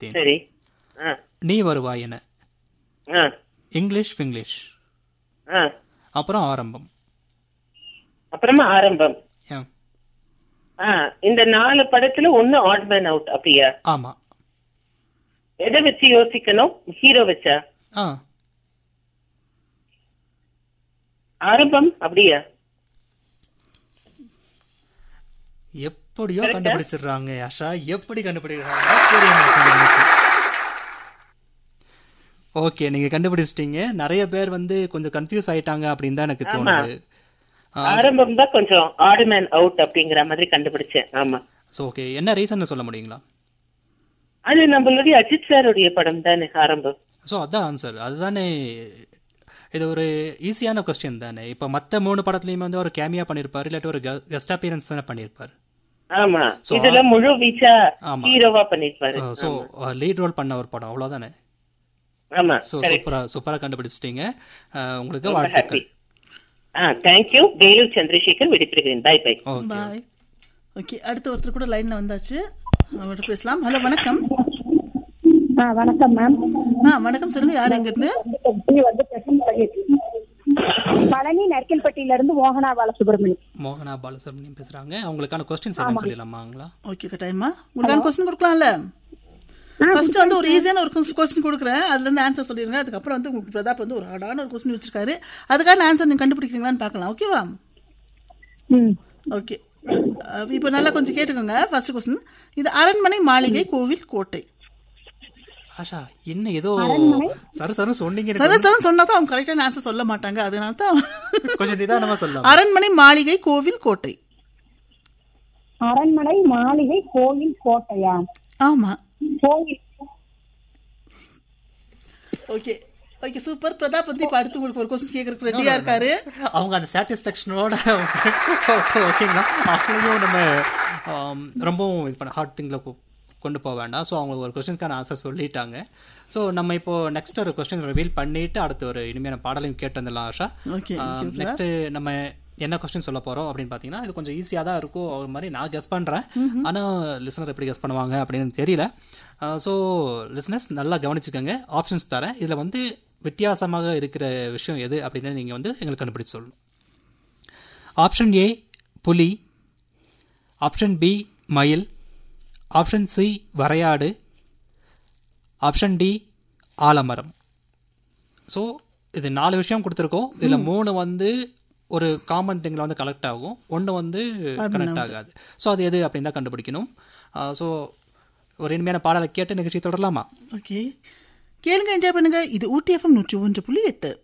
விட்டேன் சரி ஆ நீ வருவாய் என ஆ இங்கிலீஷ் பிங்கிலீஷ் ஆ அப்புறம் ஆரம்பம் அப்புறமா ஆரம்பம் ஆ, ஆ இந்த நாலு படத்துல ஒண்ணு ஆட் மேன் அவுட் அப்படியா ஆமா எதை வச்சு யோசிக்கணும் ஹீரோ வச்சா ஆ ஆரம்பம் அப்படியா எப்படியோ Correct ஆ? கண்டுபிடிச்சிடுறாங்க ஆஷா எப்படி கண்டுபிடிக்கிறாங்க தெரிய மாட்டேங்குது எனக்கு. ஓகே நீங்க கண்டுபிடிச்சிட்டீங்க நிறைய பேர் வந்து கொஞ்சம் கன்ஃபியூஸ் ஆயிட்டாங்க அப்படின்னு தான் எனக்கு தோணுது ஆரம்பம் தான் கொஞ்சம் ஆட் மேன் அவுட் அப்படிங்கிற மாதிரி கண்டுபிடிச்சேன் ஆமா ஸோ ஓகே என்ன ரீசன் சொல்ல முடியுங்களா அது நம்மளுடைய அஜித் சாருடைய படம் தானே ஆரம்பம் ஸோ அதான் ஆன்சர் அதுதானே இது ஒரு ஈஸியான கொஸ்டின் தானே இப்போ மற்ற மூணு படத்துலையுமே வந்து ஒரு கேமியா பண்ணியிருப்பாரு இல்லாட்டி ஒரு கெஸ்ட் அப்பியரன்ஸ் தானே பண்ணியிருப்பாரு ஆமா So, இதுல முழு வீச்சா ஆமா. ஹீரோவா பண்ணிருப்பாரு ஸோ லீட் ரோல் பண்ண ஒரு படம் அவ்வளோதானே ஆமா ஸோ correct. சூப்பரா சூப்பரா கண்டுபிடிச்சிட்டீங்க அஹ், உங்களுக்கு ரொம்ப வாழ்த்துக்கள் happy. ஆ தேங்க்யூ வேலூர் சந்திரசேகர் விடுப்பிடுகிறேன் bye bye okay bye okay அடுத்த ஒருத்தர் கூட லைன்ல வந்தாச்சு அவர்கிட்ட பேசலாம் ஹலோ வணக்கம் ஆ வணக்கம் மேம் ஆ வணக்கம் சொல்லுங்க யார் எங்க இருந்து இது வந்து பெசம்பழகி பழனி நற்கில்பட்டியில இருந்து மோகனா பாலசுப்ரமணியம் மோகனா பாலசுப்ரமணியம் பேசுறாங்க அவங்களுக்கான கொஸ்டின்ஸ் என்னன்னு சொல்லிடலாமாங்களா ஓகே கட்டாயமா உங்களுக்கான கொஸ்டின் கொடுக்கலாம்ல ஃபர்ஸ்ட் வந்து ஒரு ஈஸியான ஒரு கொஸ்டின் கொடுக்குறேன் அதுல இருந்து ஆன்சர் சொல்லிருங்க அதுக்கப்புறம் வந்து உங்களுக்கு பிரதாப் வந்து ஒரு ஹார்டான ஒரு கொஸ்டின் வச்சிருக்காரு அதுக்கான ஆன்சர் நீங்க கண்டுபிடிக்கிறீங்களான்னு பார்க்கலாம் ஓகேவா ம் ஓகே இப்போ நல்லா கொஞ்சம் கேட்டுக்கோங்க ஃபர்ஸ்ட் கொஸ்டின் இது அரண்மனை மாளிகை கோவில் கோட்டை ஆஷா என்ன ஏதோ சரு சரு சொன்னீங்க எனக்கு சரி சரி சொன்னா தான் அவங்க கரெக்டான ஆன்சர் சொல்ல மாட்டாங்க அதனால தான் கொஞ்சம் நிதானமா சொல்லலாம் அரண்மனை மாளிகை கோவில் கோட்டை அரண்மனை மாளிகை கோயில் கோட்டையா ஆமா கோயில் ஓகே ஓகே சூப்பர் பிரதாப் வந்து இப்ப அடுத்து உங்களுக்கு ஒரு கொஸ்டின் கேட்கறதுக்கு ரெடியா இருக்காரு அவங்க அந்த சாட்டிஸ்ஃபேக்ஷனோட ஓகேங்களா அவங்களையும் நம்ம ஆம், ரொம்பவும் இது பண்ண ஹார்ட் திங்கில் கொண்டு போக வேண்டாம் ஸோ அவங்க ஒரு கொஸ்டின்ஸ்க்கான ஆன்சர் சொல்லிட்டாங்க ஸோ நம்ம இப்போ நெக்ஸ்ட் ஒரு கொஸ்டின் ரிவீல் பண்ணிட்டு அடுத்து ஒரு இனிமையான பாடலையும் கேட்டு வந்துடலாம் Asha Okay, thank you, next நம்ம என்ன கொஸ்டின் சொல்ல போறோம் அப்படின்னு பார்த்தீங்கன்னா இது கொஞ்சம் ஈஸியாக தான் இருக்கும் ஒரு மாதிரி நான் கெஸ் பண்றேன் ஆனா லிசனர் எப்படி கெஸ் பண்ணுவாங்க அப்படின்னு தெரியல ஸோ லிசனர்ஸ் நல்லா கவனிச்சுக்கோங்க ஆப்ஷன்ஸ் தரேன் இதுல வந்து வித்தியாசமாக இருக்கிற விஷயம் எது அப்படின்னு நீங்க வந்து எங்களுக்கு கண்டுபிடிச்சு சொல்லணும் ஆப்ஷன் ஏ புலி ஆப்ஷன் பி மயில் ஆப்ஷன் சி வரையாடு ஆப்ஷன் டி ஆலமரம் ஸோ இது நாலு விஷயம் கொடுத்துருக்கோம் இதுல மூணு வந்து ஒரு காமன் திங்கில் வந்து கலெக்ட் ஆகும் ஒன்று வந்து கனெக்ட் ஆகாது ஸோ அது எது அப்படின்னு தான் கண்டுபிடிக்கணும் ஸோ ஒரு இனிமையான பாடலை கேட்டு நிகழ்ச்சி தொடரலாமா ஓகே கேளுங்க என்ஜாய் பண்ணுங்க இது ஊட்டி எஃப்எம் நூற்றி ஒன்று புள்ளி எட்டு